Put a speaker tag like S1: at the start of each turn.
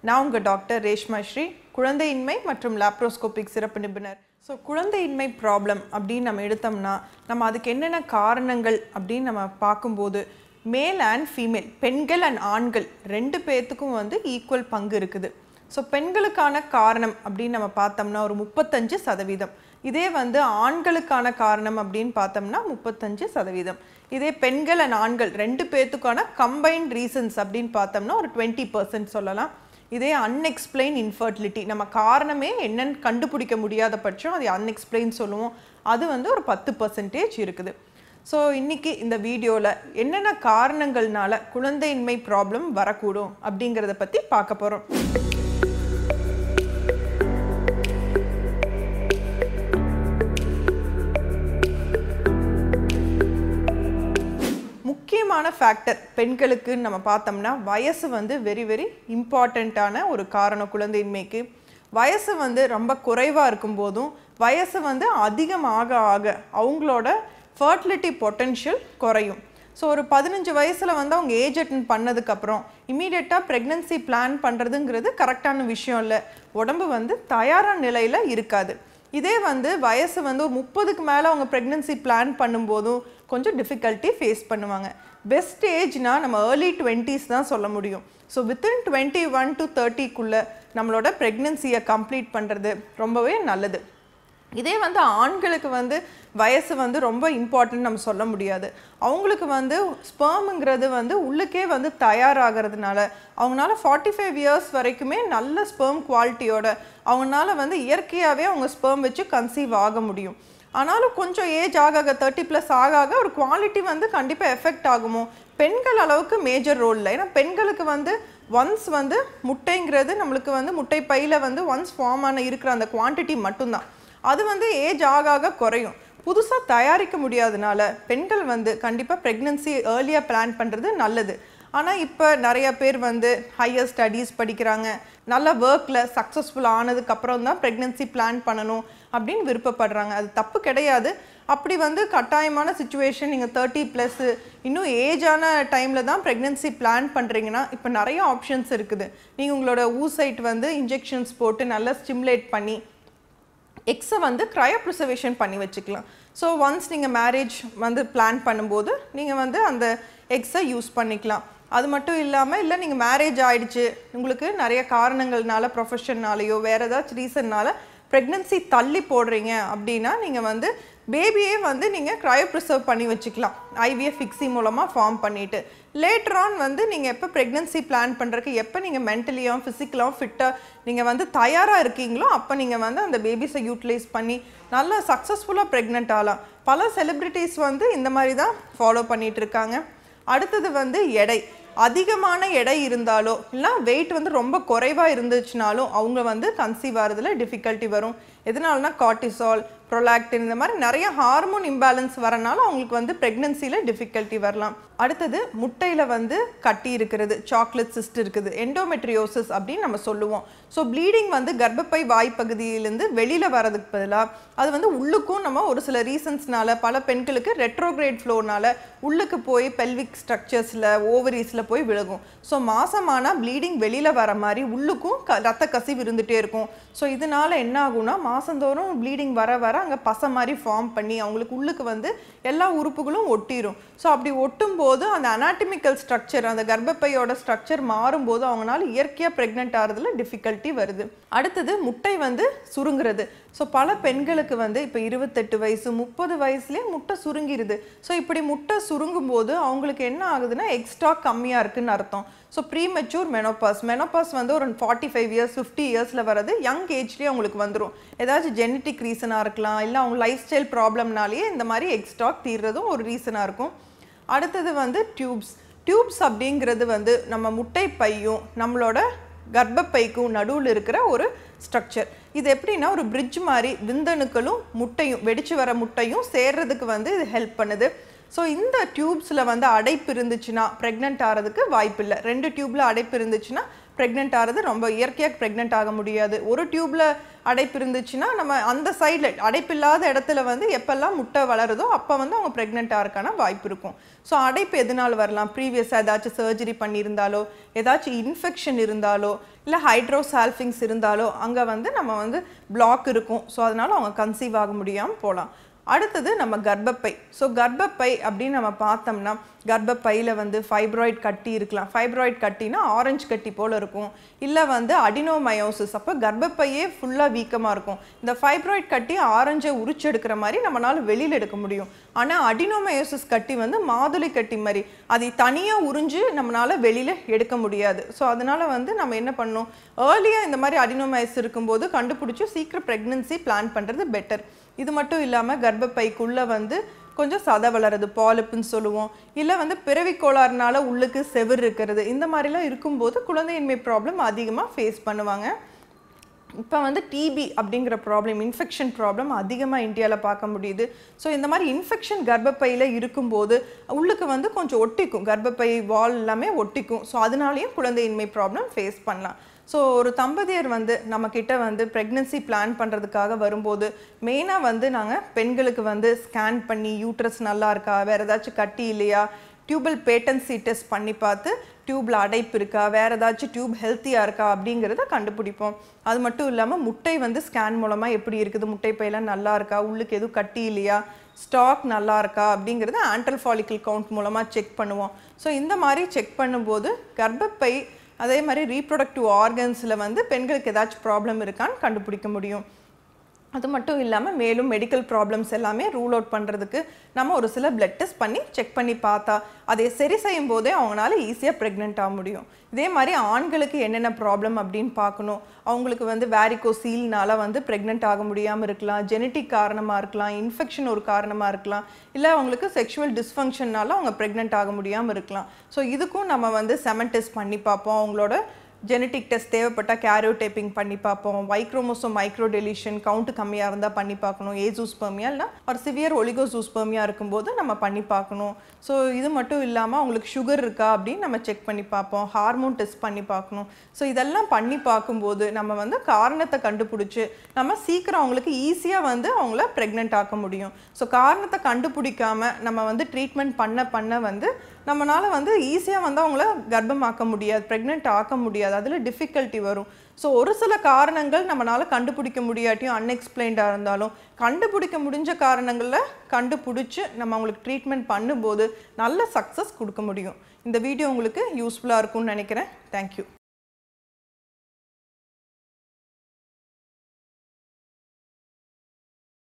S1: நான் உங்கள் டாக்டர் ரேஷ்மா ஸ்ரீ குழந்தையின்மை மற்றும் லாப்ரோஸ்கோபிக் சிறப்பு நிபுணர் ஸோ குழந்தையின்மை ப்ராப்ளம் அப்படின்னு நம்ம எடுத்தோம்னா நம்ம அதுக்கு என்னென்ன காரணங்கள் அப்படின்னு நம்ம பார்க்கும்போது மேல் அண்ட் ஃபீமேல் பெண்கள் அண்ட் ஆண்கள் ரெண்டு பேர்த்துக்கும் வந்து ஈக்குவல் பங்கு இருக்குது ஸோ பெண்களுக்கான காரணம் அப்படின்னு நம்ம பார்த்தோம்னா ஒரு முப்பத்தஞ்சு சதவீதம் இதே வந்து ஆண்களுக்கான காரணம் அப்படின்னு பார்த்தோம்னா முப்பத்தஞ்சு சதவீதம் இதே பெண்கள் அண்ட் ஆண்கள் ரெண்டு பேர்த்துக்கான கம்பைன்ட் ரீசன்ஸ் அப்படின்னு பார்த்தோம்னா ஒரு டுவெண்ட்டி பர்சன்ட் சொல்லலாம் இதே அன்எக்ஸ்பிளைன் இன்ஃபர்டிலிட்டி நம்ம காரணமே என்னன்னு கண்டுபிடிக்க முடியாத பட்சம் அது அன்எக்ஸ்பிளைன் சொல்லுவோம் அது வந்து ஒரு பத்து பர்சன்டேஜ் இருக்குது ஸோ இன்னைக்கு இந்த வீடியோவில் என்னென்ன காரணங்கள்னால குழந்தையின்மை ப்ராப்ளம் வரக்கூடும் அப்படிங்கிறத பற்றி பார்க்க போகிறோம் முக்கியமான ஃபேக்டர் பெண்களுக்கு நம்ம பார்த்தோம்னா வயசு வந்து வெரி வெரி இம்பார்ட்டண்ட்டான ஒரு காரணம் குழந்தையின்மைக்கு வயசு வந்து ரொம்ப குறைவாக இருக்கும்போதும் வயசு வந்து அதிகமாக ஆக அவங்களோட ஃபர்டிலிட்டி பொட்டென்ஷியல் குறையும் ஸோ ஒரு பதினஞ்சு வயசில் வந்து அவங்க ஏஜ் அட்டன் பண்ணதுக்கப்புறம் இமீடியட்டாக ப்ரெக்னன்சி பிளான் பண்ணுறதுங்கிறது கரெக்டான விஷயம் இல்லை உடம்பு வந்து தயாரான நிலையில் இருக்காது இதே வந்து வயசு வந்து ஒரு முப்பதுக்கு மேலே அவங்க ப்ரெக்னன்சி பிளான் பண்ணும்போதும் கொஞ்சம் டிஃபிகல்ட்டி ஃபேஸ் பண்ணுவாங்க பெஸ்ட் ஏஜ்னா நம்ம ஏர்லி டுவெண்ட்டீஸ் தான் சொல்ல முடியும் so within twenty one to தேர்ட்டிக்குள்ளே நம்மளோட ப்ரெக்னன்சியை கம்ப்ளீட் பண்ணுறது ரொம்பவே நல்லது இதே வந்து ஆண்களுக்கு வந்து வயசு வந்து ரொம்ப இம்பார்ட்டன்ட் நம்ம சொல்ல முடியாது அவங்களுக்கு வந்து ஸ்பெர்முங்கிறது வந்து உள்ளுக்கே வந்து தயாராகிறதுனால அவங்களால ஃபார்ட்டி ஃபைவ் இயர்ஸ் வரைக்குமே நல்ல ஸ்பெர்ம் குவாலிட்டியோட அவங்களால வந்து இயற்கையாகவே அவங்க ஸ்பெர்ம் வச்சு கன்சீவ் ஆக முடியும் ஆனாலும் கொஞ்சம் ஏஜ் ஆக ஆக தேர்ட்டி ப்ளஸ் ஆக ஆக ஒரு குவாலிட்டி வந்து கண்டிப்பாக எஃபெக்ட் ஆகுமோ பெண்கள் அளவுக்கு மேஜர் ரோலில் ஏன்னா பெண்களுக்கு வந்து ஒன்ஸ் வந்து முட்டைங்கிறது நம்மளுக்கு வந்து முட்டை பையில் வந்து ஒன்ஸ் ஃபார்ம் ஆன இருக்கிற அந்த குவான்டிட்டி மட்டும்தான் அது வந்து ஏஜ் ஆக ஆக குறையும் புதுசாக தயாரிக்க முடியாதனால பெண்கள் வந்து கண்டிப்பாக ப்ரெக்னன்சி ஏர்லியாக பிளான் பண்ணுறது நல்லது ஆனால் இப்போ நிறைய பேர் வந்து ஹையர் ஸ்டடீஸ் படிக்கிறாங்க நல்ல ஒர்க்கில் சக்ஸஸ்ஃபுல் ஆனதுக்கப்புறம் தான் ப்ரெக்னன்சி பிளான் பண்ணணும் அப்படின்னு விருப்பப்படுறாங்க அது தப்பு கிடையாது அப்படி வந்து கட்டாயமான சுச்சுவேஷன் நீங்கள் தேர்ட்டி ப்ளஸ்ஸு இன்னும் ஏஜான டைமில் தான் ப்ரெக்னன்சி பிளான் பண்ணுறீங்கன்னா இப்போ நிறைய ஆப்ஷன்ஸ் இருக்குது நீங்கள் உங்களோட ஊசைட் வந்து இன்ஜெக்ஷன்ஸ் போட்டு நல்லா ஸ்டிமுலேட் பண்ணி எக்ஸை வந்து க்ரையோப்ரிசர்வேஷன் பண்ணி வச்சுக்கலாம் ஸோ ஒன்ஸ் நீங்கள் மேரேஜ் வந்து பிளான் பண்ணும்போது நீங்கள் வந்து அந்த எக்ஸை யூஸ் பண்ணிக்கலாம் அது மட்டும் இல்லாமல் இல்லை நீங்கள் மேரேஜ் ஆயிடுச்சு உங்களுக்கு நிறைய காரணங்கள்னால ப்ரொஃபஷன்னாலேயோ வேறு ஏதாச்சும் ரீசன்னால ப்ரெக்னன்சி தள்ளி போடுறீங்க அப்படின்னா நீங்கள் வந்து பேபியே வந்து நீங்கள் க்ரையோ ப்ரிசர்வ் பண்ணி வச்சுக்கலாம் ஐவிஎஃப் ஃபிக்ஸி மூலமாக ஃபார்ம் பண்ணிவிட்டு லேட்டர் ஆன் வந்து நீங்கள் எப்போ ப்ரெக்னன்சி பிளான் பண்ணுறதுக்கு எப்போ நீங்கள் மென்டலியாகவும் ஃபிசிக்கலாகவும் ஃபிட்டாக நீங்கள் வந்து தயாராக இருக்கீங்களோ அப்போ நீங்கள் வந்து அந்த பேபிஸை யூட்டிலைஸ் பண்ணி நல்லா சக்ஸஸ்ஃபுல்லாக ப்ரெக்னென்ட் ஆகலாம் பல செலிப்ரிட்டிஸ் வந்து இந்த மாதிரி தான் ஃபாலோ பண்ணிகிட்டு இருக்காங்க அடுத்தது வந்து எடை அதிகமான எடை இருந்தாலோ இல்லை வெயிட் வந்து ரொம்ப குறைவாக இருந்துச்சுனாலும் அவங்க வந்து கன்சீவ் ஆகிறதுல டிஃபிகல்ட்டி வரும் எதனாலனா கார்டிசால் ப்ரொலாக்டின் இந்த மாதிரி நிறைய ஹார்மோன் இம்பேலன்ஸ் வரனால அவங்களுக்கு வந்து ப்ரெக்னன்சியில் டிஃபிகல்ட்டி வரலாம் அடுத்தது முட்டையில் வந்து கட்டி இருக்கிறது சாக்லேட் சிஸ்ட் இருக்குது எண்டோமெட்ரியோசிஸ் அப்படின்னு நம்ம சொல்லுவோம் ஸோ ப்ளீடிங் வந்து கர்ப்பப்பை வாய்ப்பகுதியிலேருந்து வெளியில் வரதுக்கு பதிலாக அது வந்து உள்ளுக்கும் நம்ம ஒரு சில ரீசன்ஸ்னால பல பெண்களுக்கு ரெட்ரோகிரேட் ஃப்ளோனால உள்ளுக்கு போய் பெல்விக் ஸ்ட்ரக்சர்ஸில் ஓவரீஸில் போய் விழுகும் ஸோ மாசமானால் ப்ளீடிங் வெளியில் வர மாதிரி உள்ளுக்கும் க ரத்த கசிவு இருந்துகிட்டே இருக்கும் ஸோ இதனால என்ன ஆகும்னா மாதந்தோறும் ப்ளீடிங் வர வர அங்கே பசை மாதிரி ஃபார்ம் பண்ணி அவங்களுக்கு உள்ளுக்கு வந்து எல்லா உறுப்புகளும் ஒட்டிரும் ஸோ அப்படி ஒட்டும் போது அந்த அனாட்டமிக்கல் ஸ்ட்ரக்சர் அந்த கர்ப்பப்பையோட ஸ்ட்ரக்சர் மாறும்போது அவங்களால இயற்கையாக ப்ரெக்னென்ட் ஆகிறதுல டிஃபிகல்ட்டி வருது அடுத்தது முட்டை வந்து சுருங்குறது ஸோ பல பெண்களுக்கு வந்து இப்போ இருபத்தெட்டு வயசு முப்பது வயசுலேயே முட்டை சுருங்கிருது ஸோ இப்படி முட்டை சுருங்கும் போது அவங்களுக்கு என்ன ஆகுதுன்னா எக்ஸ்ட்ரா கம்மியாக இருக்குன்னு அர்த்தம் so premature menopause menopause வந்து ஒரு ஃபார்ட்டி ஃபைவ் இயர்ஸ் ஃபிஃப்டி இயர்ஸில் வரது யங் ஏஜ்லேயே அவங்களுக்கு வந்துடும் ஏதாச்சும் ஜெனட்டிக் ரீசனாக இருக்கலாம் இல்லை அவங்க லைஃப் ஸ்டைல் ப்ராப்ளம்னாலேயே இந்த மாதிரி எக்ஸ்ட்ராக் தீர்றதும் ஒரு ரீசனாக இருக்கும் அடுத்தது வந்து டியூப்ஸ் டியூப்ஸ் அப்படிங்கிறது வந்து நம்ம முட்டை பையும் நம்மளோட கர்ப்பப்பைக்கும் நடுவில் இருக்கிற ஒரு ஸ்ட்ரக்சர் இது எப்படின்னா ஒரு பிரிட்ஜ் மாதிரி விந்தணுக்களும் முட்டையும் வெடிச்சு வர முட்டையும் சேர்றதுக்கு வந்து இது ஹெல்ப் பண்ணுது ஸோ இந்த டியூப்ஸில் வந்து அடைப்பு இருந்துச்சுன்னா ப்ரெக்னென்ட் ஆகிறதுக்கு வாய்ப்பு இல்லை ரெண்டு டியூப்பில் அடைப்பு இருந்துச்சுன்னா ப்ரெக்னென்ட் ஆகிறது ரொம்ப இயற்கையாக ப்ரெக்னென்ட் ஆக முடியாது ஒரு டியூப்ல அடைப்பு இருந்துச்சுன்னா நம்ம அந்த சைடில் அடைப்பில்லாத இடத்துல வந்து எப்பெல்லாம் முட்டை வளருதோ அப்போ வந்து அவங்க ப்ரெக்னென்ட் ஆகிறதுக்கான வாய்ப்பு இருக்கும் ஸோ அடைப்பு எதனால் வரலாம் ப்ரீவியஸாக ஏதாச்சும் சர்ஜரி பண்ணியிருந்தாலோ ஏதாச்சும் இன்ஃபெக்ஷன் இருந்தாலோ இல்லை ஹைட்ரோசால்ஃபிங்ஸ் இருந்தாலோ அங்கே வந்து நம்ம வந்து பிளாக் இருக்கும் ஸோ அதனால அவங்க கன்சீவ் ஆக முடியாமல் போகலாம் அடுத்தது நம்ம கர்ப்பப்பை ஸோ கர்ப்பப்பை அப்படின்னு நம்ம பார்த்தோம்னா கர்ப்பப்பையில் வந்து ஃபைப்ராய்ட் கட்டி இருக்கலாம் ஃபைப்ராய்ட் கட்டினா ஆரஞ்சு கட்டி போல் இருக்கும் இல்லை வந்து அடினோமயோசிஸ் அப்போ கர்ப்பப்பையே ஃபுல்லாக வீக்கமாக இருக்கும் இந்த ஃபைப்ராய்ட் கட்டி ஆரஞ்சை உரிச்செடுக்கிற மாதிரி நம்மளால வெளியில் எடுக்க முடியும் ஆனால் அடினோமயோசிஸ் கட்டி வந்து மாதுளை கட்டி மாதிரி அதை தனியாக உறிஞ்சு நம்மளால வெளியில் எடுக்க முடியாது ஸோ அதனால வந்து நம்ம என்ன பண்ணணும் ஏர்லியாக இந்த மாதிரி அடினோமயோசிஸ் இருக்கும்போது கண்டுபிடிச்சி சீக்கிரம் ப்ரெக்னன்சி பிளான் பண்ணுறது பெட்டர் இது மட்டும் இல்லாமல் கர்ப்பப்பைக்குள்ளே வந்து கொஞ்சம் சதை வளருது பாலிப்புன்னு சொல்லுவோம் இல்லை வந்து பிறவி கோளாறுனால உள்ளுக்கு செவுர் இருக்கிறது இந்த மாதிரிலாம் இருக்கும்போது குழந்தையின்மை ப்ராப்ளம் அதிகமாக ஃபேஸ் பண்ணுவாங்க இப்போ வந்து டிபி அப்படிங்கிற ப்ராப்ளம் இன்ஃபெக்ஷன் ப்ராப்ளம் அதிகமாக இந்தியாவில் பார்க்க முடியுது ஸோ இந்த மாதிரி இன்ஃபெக்ஷன் கர்ப்பப்பையில் இருக்கும்போது உள்ளுக்கு வந்து கொஞ்சம் ஒட்டிக்கும் கர்ப்பப்பை வால் எல்லாமே ஒட்டிக்கும் ஸோ அதனாலேயும் குழந்தையின்மை ப்ராப்ளம் ஃபேஸ் பண்ணலாம் ஸோ ஒரு தம்பதியர் வந்து நம்மக்கிட்ட வந்து ப்ரெக்னன்சி பிளான் பண்ணுறதுக்காக வரும்போது மெயினாக வந்து நாங்கள் பெண்களுக்கு வந்து ஸ்கேன் பண்ணி யூட்ரஸ் நல்லா இருக்கா வேறு ஏதாச்சும் கட்டி இல்லையா டியூபல் பேட்டன்சி டெஸ்ட் பண்ணி பார்த்து டியூப்பில் அடைப்பு இருக்கா வேறு ஏதாச்சும் டியூப் ஹெல்த்தியாக இருக்கா அப்படிங்கிறத கண்டுபிடிப்போம் அது மட்டும் இல்லாமல் முட்டை வந்து ஸ்கேன் மூலமாக எப்படி இருக்குது முட்டை பையெல்லாம் நல்லா இருக்கா உள்ளுக்கு எதுவும் கட்டி இல்லையா ஸ்டாக் நல்லா இருக்கா அப்படிங்கிறது ஆன்டல் ஃபாலிக்கல் கவுண்ட் மூலமாக செக் பண்ணுவோம் ஸோ இந்த மாதிரி செக் பண்ணும்போது கர்ப்பப்பை அதே மாதிரி ரீப்ரொடக்டிவ் ஆர்கன்ஸில் வந்து பெண்களுக்கு ஏதாச்சும் ப்ராப்ளம் இருக்கான்னு கண்டுபிடிக்க முடியும் அது மட்டும் இல்லாமல் மேலும் மெடிக்கல் ப்ராப்ளம்ஸ் எல்லாமே ரூல் அவுட் பண்ணுறதுக்கு நம்ம ஒரு சில பிளட் டெஸ்ட் பண்ணி செக் பண்ணி பார்த்தா அதை சரி செய்யும் போதே அவங்களால ஈஸியாக ப்ரெக்னென்ட் ஆக முடியும் இதே மாதிரி ஆண்களுக்கு என்னென்ன ப்ராப்ளம் அப்படின்னு பார்க்கணும் அவங்களுக்கு வந்து வேரிகோசீல்னால வந்து ப்ரெக்னென்ட் ஆக முடியாமல் இருக்கலாம் ஜெனட்டிக் காரணமாக இருக்கலாம் இன்ஃபெக்ஷன் ஒரு காரணமாக இருக்கலாம் இல்லை அவங்களுக்கு செக்ஷுவல் டிஸ்ஃபங்க்ஷன்னால அவங்க ப்ரெக்னென்ட் ஆக முடியாமல் இருக்கலாம் ஸோ இதுக்கும் நம்ம வந்து செமன் டெஸ்ட் பண்ணி பார்ப்போம் அவங்களோட ஜெனட்டிக் டெஸ்ட் தேவைப்பட்டால் கேரியோ டேப்பிங் பண்ணி பார்ப்போம் வைக்ரோமோசோ மைக்ரோ டெலிஷன் கவுண்ட் கம்மியாக இருந்தால் பண்ணி பார்க்கணும் ஏஜூஸ்பர்மியா இல்லை ஒரு சிவியர் ஒலிகோசூஸ்பர்மியா இருக்கும்போது நம்ம பண்ணி பார்க்கணும் ஸோ இது மட்டும் இல்லாமல் அவங்களுக்கு சுகர் இருக்கா அப்படின்னு நம்ம செக் பண்ணி பார்ப்போம் ஹார்மோன் டெஸ்ட் பண்ணி பார்க்கணும் ஸோ இதெல்லாம் பண்ணி பார்க்கும்போது நம்ம வந்து காரணத்தை கண்டுபிடிச்சி நம்ம சீக்கிரம் அவங்களுக்கு ஈஸியாக வந்து அவங்கள ப்ரெக்னென்ட் ஆக்க முடியும் ஸோ காரணத்தை கண்டுபிடிக்காம நம்ம வந்து ட்ரீட்மெண்ட் பண்ண பண்ண வந்து நம்மளால வந்து ஈஸியாக வந்து அவங்கள கர்ப்பமாக்க முடியாது ப்ரெக்னென்ட் ஆக்க முடியாது அதில் டிஃபிகல்ட்டி வரும் ஸோ ஒரு சில காரணங்கள் நம்மளால கண்டுபிடிக்க முடியாட்டியும் அன்எக்ஸ்பிளைன்டாக இருந்தாலும் கண்டுபிடிக்க முடிஞ்ச காரணங்களில் கண்டுபிடிச்சி நம்ம அவங்களுக்கு ட்ரீட்மெண்ட் பண்ணும்போது நல்ல சக்ஸஸ் கொடுக்க முடியும் இந்த வீடியோ உங்களுக்கு யூஸ்ஃபுல்லாக இருக்கும்னு நினைக்கிறேன் தேங்க்யூ